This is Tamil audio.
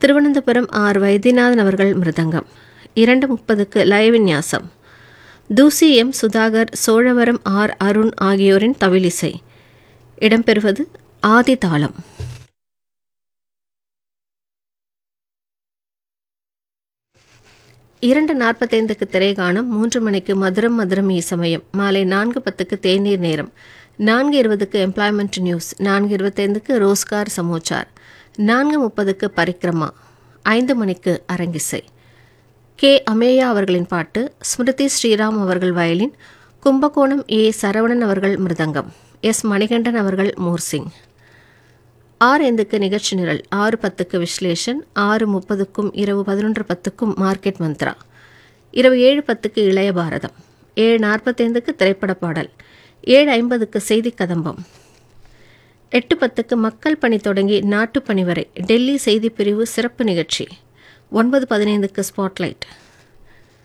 திருவனந்தபுரம் ஆர் வைத்தியநாதன் அவர்கள் மிருதங்கம் இரண்டு முப்பதுக்கு லயவின்யாசம் தூசி எம் சுதாகர் சோழவரம் ஆர் அருண் ஆகியோரின் தவிலிசை இடம்பெறுவது ஆதி தாளம் இரண்டு நாற்பத்தைந்துக்கு திரைகாணம் மூன்று மணிக்கு மதுரம் மதுரம் ஈசமயம் மாலை நான்கு பத்துக்கு தேநீர் நேரம் நான்கு இருபதுக்கு எம்ப்ளாய்மெண்ட் நியூஸ் நான்கு இருபத்தைந்துக்கு ரோஸ்கார் சமோச்சார் நான்கு முப்பதுக்கு பரிக்ரமா ஐந்து மணிக்கு அரங்கிசை கே அமேயா அவர்களின் பாட்டு ஸ்மிருதி ஸ்ரீராம் அவர்கள் வயலின் கும்பகோணம் ஏ சரவணன் அவர்கள் மிருதங்கம் எஸ் மணிகண்டன் அவர்கள் மோர்சிங் ஆறு ஐந்துக்கு நிகழ்ச்சி நிரல் ஆறு பத்துக்கு விஸ்லேஷன் ஆறு முப்பதுக்கும் இரவு பதினொன்று பத்துக்கும் மார்க்கெட் மந்த்ரா இரவு ஏழு பத்துக்கு இளைய பாரதம் ஏழு நாற்பத்தைந்துக்கு திரைப்பட பாடல் ஏழு ஐம்பதுக்கு செய்தி கதம்பம் எட்டு பத்துக்கு மக்கள் பணி தொடங்கி நாட்டுப் பணி வரை டெல்லி செய்திப் பிரிவு சிறப்பு நிகழ்ச்சி ஒன்பது பதினைந்துக்கு ஸ்பாட்லைட்